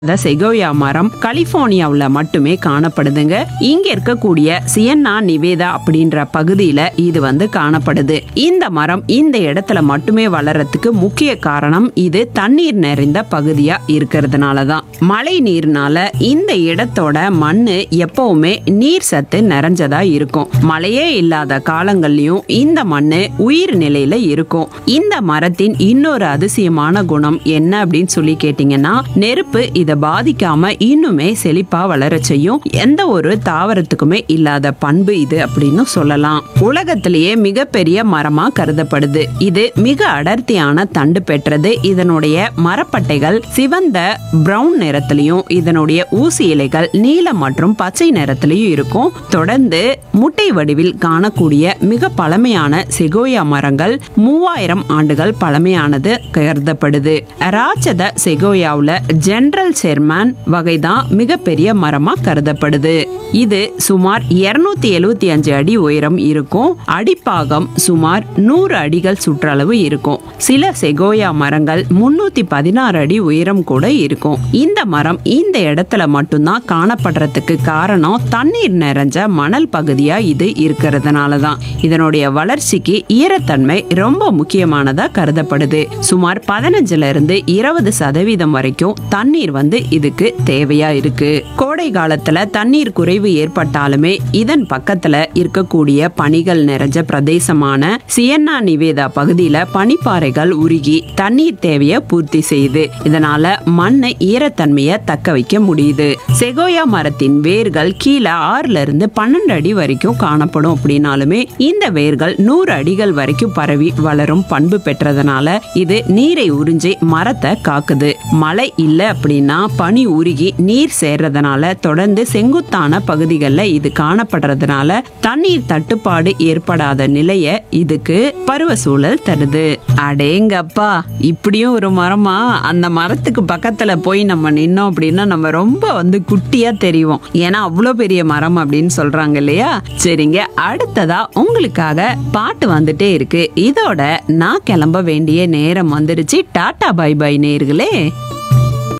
இந்த செகோயா மரம் கலிபோர்னியாவுல மட்டுமே காணப்படுதுங்க இங்க இருக்கக்கூடிய சியன்னா நிவேதா அப்படின்ற பகுதியில இது வந்து காணப்படுது இந்த மரம் இந்த இடத்துல மட்டுமே வளர்றதுக்கு முக்கிய காரணம் இது தண்ணீர் நிறைந்த பகுதியா இருக்கிறதுனால தான் மழை நீர்னால இந்த இடத்தோட மண்ணு எப்பவுமே நீர் சத்து நிறைஞ்சதா இருக்கும் மழையே இல்லாத காலங்கள்லயும் இந்த மண்ணு உயிர் நிலையில இருக்கும் இந்த மரத்தின் இன்னொரு அதிசயமான குணம் என்ன அப்படின்னு சொல்லி கேட்டீங்கன்னா நெருப்பு இதை பாதிக்காம இன்னுமே செழிப்பா வளர செய்யும் எந்த ஒரு தாவரத்துக்குமே இல்லாத பண்பு இது அப்படின்னு சொல்லலாம் உலகத்திலேயே மிகப்பெரிய மரமா கருதப்படுது இது மிக அடர்த்தியான தண்டு பெற்றது இதனுடைய மரப்பட்டைகள் சிவந்த பிரவுன் நிறத்திலையும் இதனுடைய ஊசி இலைகள் நீலம் மற்றும் பச்சை நிறத்திலையும் இருக்கும் தொடர்ந்து முட்டை வடிவில் காணக்கூடிய மிக பழமையான செகோயா மரங்கள் மூவாயிரம் ஆண்டுகள் பழமையானது கருதப்படுது ராட்சத செகோயாவுல ஜெனரல் செர்மன் வகைதான் மிகப்பெரிய மரமா கருதப்படுது இது சுமார் 275 எழுவத்தி அஞ்சு அடி உயரம் இருக்கும் அடிப்பாகம் சுமார் நூறு அடிகள் சுற்றளவு இருக்கும் சில செகோயா மரங்கள் முன்னூத்தி பதினாறு அடி உயரம் கூட இருக்கும் இந்த மரம் இந்த இடத்துல மட்டும்தான் காணப்படுறதுக்கு காரணம் தண்ணீர் நிறைஞ்ச மணல் பகுதியா இது இருக்கிறதுனால தான் இதனுடைய வளர்ச்சிக்கு ஈரத்தன்மை ரொம்ப முக்கியமானதா கருதப்படுது சுமார் பதினஞ்சுல இருந்து இருபது சதவீதம் வரைக்கும் தண்ணீர் வந்து இதுக்கு தேவையா இருக்கு கோடை காலத்துல தண்ணீர் குறைவு ஏற்பட்டாலுமே இதன் பக்கத்துல இருக்கக்கூடிய பனிகள் நிறைஞ்ச பிரதேசமான சியன்னா நிவேதா பகுதியில பனிப்பாறைகள் உருகி தண்ணீர் தேவையை பூர்த்தி செய்யுது இதனால மண்ணை ஈரத்தன்மையை தக்க வைக்க முடியுது செகோயா மரத்தின் வேர்கள் கீழே ஆறுல இருந்து பன்னெண்டு அடி வரைக்கும் காணப்படும் அப்படின்னாலுமே இந்த வேர்கள் நூறு அடிகள் வரைக்கும் பரவி வளரும் பண்பு பெற்றதுனால இது நீரை உறிஞ்சி மரத்தை காக்குது மழை இல்லை அப்படின்னா பனி உருகி நீர் சேர்றதுனால தொடர்ந்து செங்குத்தான பகுதிகளில் இது காணப்படுறதுனால தண்ணீர் தட்டுப்பாடு ஏற்படாத நிலைய இதுக்கு பருவ சூழல் தருது அடேங்கப்பா இப்படியும் ஒரு மரமா அந்த மரத்துக்கு பக்கத்துல போய் நம்ம நின்னோம் அப்படின்னா நம்ம ரொம்ப வந்து குட்டியா தெரியும் ஏன்னா அவ்வளோ பெரிய மரம் அப்படின்னு சொல்றாங்க இல்லையா சரிங்க அடுத்ததா உங்களுக்காக பாட்டு வந்துட்டே இருக்கு இதோட நான் கிளம்ப வேண்டிய நேரம் வந்துருச்சு டாடா பை பை நேர்களே